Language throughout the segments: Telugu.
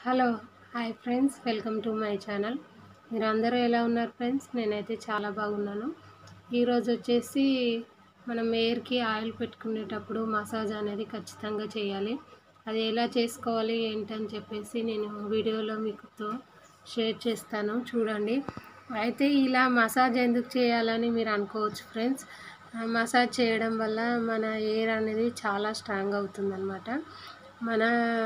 hello hi friends welcome to my channel మీరు అందరూ ఎలా ఉన్నారు ఫ్రెండ్స్ నేనైతే చాలా బాగున్నాను ఈరోజు వచ్చేసి మనం హెయిర్కి ఆయిల్ పెట్టుకునేటప్పుడు మసాజ్ అనేది ఖచ్చితంగా చేయాలి అది ఎలా చేసుకోవాలి ఏంటని చెప్పేసి నేను వీడియోలో మీకుతో షేర్ చేస్తాను చూడండి అయితే ఇలా మసాజ్ ఎందుకు చేయాలని మీరు అనుకోవచ్చు ఫ్రెండ్స్ మసాజ్ చేయడం వల్ల మన హెయిర్ అనేది చాలా స్ట్రాంగ్ అవుతుందన్నమాట మన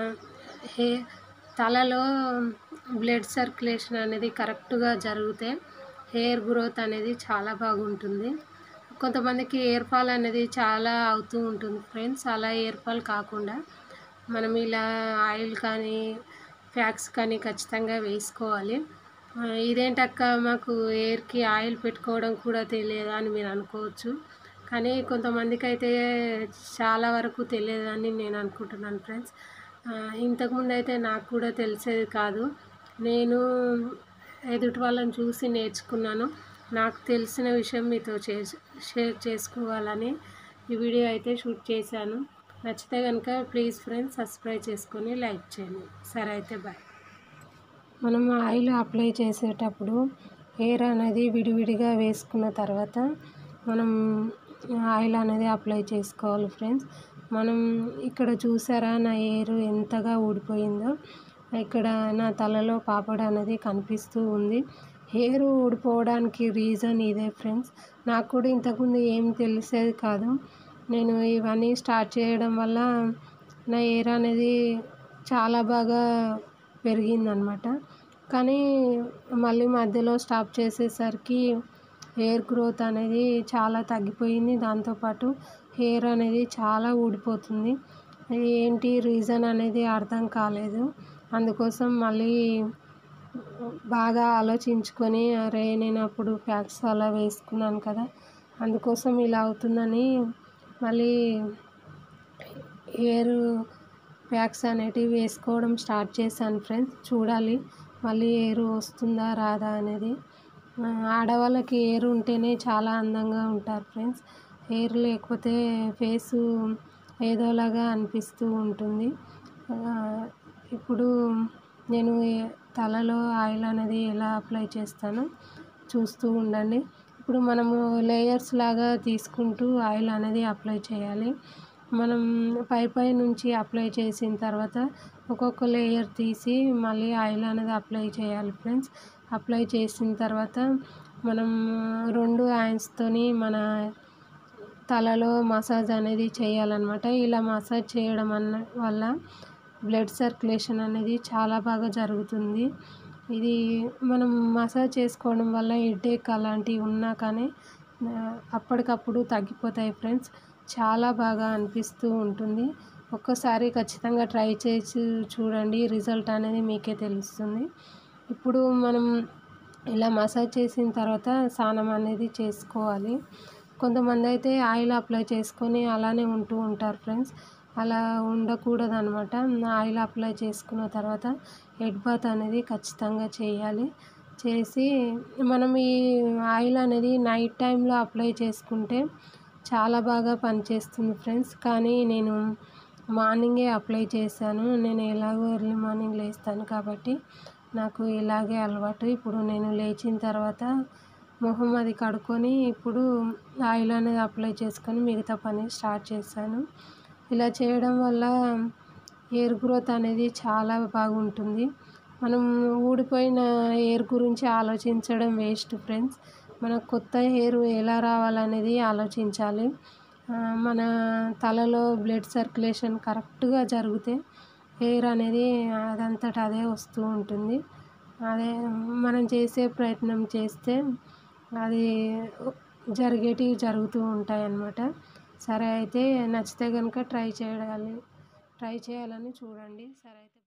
హే తలలో బ్లడ్ సర్క్యులేషన్ అనేది కరెక్ట్గా జరిగితే హెయిర్ గ్రోత్ అనేది చాలా బాగుంటుంది కొంతమందికి హెయిర్ ఫాల్ అనేది చాలా అవుతూ ఉంటుంది ఫ్రెండ్స్ అలా హెయిర్ ఫాల్ కాకుండా మనం ఇలా ఆయిల్ కానీ ఫ్యాక్స్ కానీ ఖచ్చితంగా వేసుకోవాలి ఆ, ఇదేంటక్క మాకు హెయిర్కి ఆయిల్ పెట్టుకోవడం కూడా తెలియదా అని మీరు అనుకోవచ్చు కానీ కొంతమందికి అయితే చాలా వరకు తెలియదని నేను అనుకుంటున్నాను ఫ్రెండ్స్ ఆ, ఇంతకుముందు అయితే నాకు కూడా తెలిసేది కాదు నేను ఎదుటి వాళ్ళని చూసి నేర్చుకున్నాను నాకు తెలిసిన విషయం మీతో చే షేర్ చేసుకోవాలని ఈ వీడియో అయితే షూట్ చేశాను నచ్చితే కనుక ప్లీజ్ ఫ్రెండ్స్ సబ్స్క్రైబ్ చేసుకొని లైక్ చేయండి సరే అయితే బాయ్ మనం ఆయిల్ అప్లై చేసేటప్పుడు హెయిర్ అనేది విడివిడిగా వేసుకున్న తర్వాత మనం ఆయిల్ అనేది అప్లై చేసుకోవాలి ఫ్రెండ్స్ మనం ఇక్కడ చూసారా నా హెయిర్ ఎంతగా ఊడిపోయిందో ఇక్కడ నా తలలో పాపడ అనేది కనిపిస్తూ ఉంది హెయిర్ ఊడిపోవడానికి రీజన్ ఇదే ఫ్రెండ్స్ నాకు కూడా ఇంతకుముందు ఏం తెలిసేది కాదు నేను ఇవన్నీ స్టార్ట్ చేయడం వల్ల నా హెయిర్ అనేది చాలా బాగా పెరిగిందనమాట కానీ మళ్ళీ మధ్యలో స్టాప్ చేసేసరికి హెయిర్ గ్రోత్ అనేది చాలా తగ్గిపోయింది దాంతోపాటు హెయిర్ అనేది చాలా ఊడిపోతుంది ఇది ఏంటి రీజన్ అనేది అర్థం కాలేదు అందుకోసం మళ్ళీ బాగా ఆలోచించుకొని అరే నేను అప్పుడు ప్యాక్స్ అలా వేసుకున్నాను కదా అందుకోసం ఇలా అవుతుందని మళ్ళీ హెయిర్ ప్యాక్స్ అనేటివి వేసుకోవడం స్టార్ట్ చేశాను ఫ్రెండ్స్ చూడాలి మళ్ళీ హెయిర్ వస్తుందా రాదా అనేది ఆ, ఆడవాళ్ళకి హెయిర్ ఉంటేనే చాలా అందంగా ఉంటారు ఫ్రెండ్స్ హెయిర్ లేకపోతే ఫేసు ఏదోలాగా అనిపిస్తూ ఉంటుంది ఆ, ఇప్పుడు నేను ఏ- తలలో ఆయిల్ అనేది ఎలా అప్లై చేస్తానో చూస్తూ ఉండండి ఇప్పుడు మనము లేయర్స్ లాగా తీసుకుంటూ ఆయిల్ అనేది అప్లై చేయాలి మనం పై పై నుంచి అప్లై చేసిన తర్వాత ఒక్కొక్క లేయర్ తీసి మళ్ళీ ఆయిల్ అనేది అప్లై చేయాలి ఫ్రెండ్స్ అప్లై చేసిన తర్వాత మనం రెండు హ్యాండ్స్తోని మన తలలో మసాజ్ అనేది చేయాలన్నమాట ఇలా మసాజ్ చేయడం అన్న వల్ల బ్లడ్ సర్క్యులేషన్ అనేది చాలా బాగా జరుగుతుంది ఇది మనం మసాజ్ చేసుకోవడం వల్ల హెడేక్ అలాంటివి ఉన్నా కానీ ఆ, అప్పటికప్పుడు తగ్గిపోతాయి ఫ్రెండ్స్ చాలా బాగా అనిపిస్తూ ఉంటుంది ఒక్కసారి ఖచ్చితంగా ట్రై చేసి చూడండి రిజల్ట్ అనేది మీకే తెలుస్తుంది ఇప్పుడు మనం ఇలా మసాజ్ చేసిన తర్వాత స్నానం అనేది చేసుకోవాలి కొంతమంది అయితే ఆయిల్ అప్లై చేసుకొని అలానే ఉంటూ ఉంటారు ఫ్రెండ్స్ అలా ఉండకూడదు అనమాట ఆయిల్ అప్లై చేసుకున్న తర్వాత హెడ్ బాత్ అనేది ఖచ్చితంగా చేయాలి చేసి మనం ఈ ఆయిల్ అనేది నైట్ టైంలో అప్లై చేసుకుంటే చాలా బాగా పనిచేస్తుంది ఫ్రెండ్స్ కానీ నేను మార్నింగే అప్లై చేశాను నేను ఎలాగో ఎర్లీ మార్నింగ్ లేస్తాను కాబట్టి నాకు ఇలాగే అలవాటు ఇప్పుడు నేను లేచిన తర్వాత మొహం అది కడుక్కొని ఇప్పుడు ఆయిల్ అనేది అప్లై చేసుకొని మిగతా పని స్టార్ట్ చేశాను ఇలా చేయడం వల్ల హెయిర్ గ్రోత్ అనేది చాలా బాగుంటుంది మనం ఊడిపోయిన హెయిర్ గురించి ఆలోచించడం వేస్ట్ ఫ్రెండ్స్ మన కొత్త హెయిర్ ఎలా రావాలనేది ఆలోచించాలి ఆ, మన తలలో బ్లడ్ సర్క్యులేషన్ కరెక్ట్గా జరిగితే హెయిర్ అనేది అదంతట అదే వస్తూ ఉంటుంది అదే మనం చేసే ప్రయత్నం చేస్తే అది జరిగేటివి జరుగుతూ ఉంటాయి అన్నమాట సరే అయితే నచ్చితే కనుక ట్రై చేయాలి ట్రై చేయాలని చూడండి సరే అయితే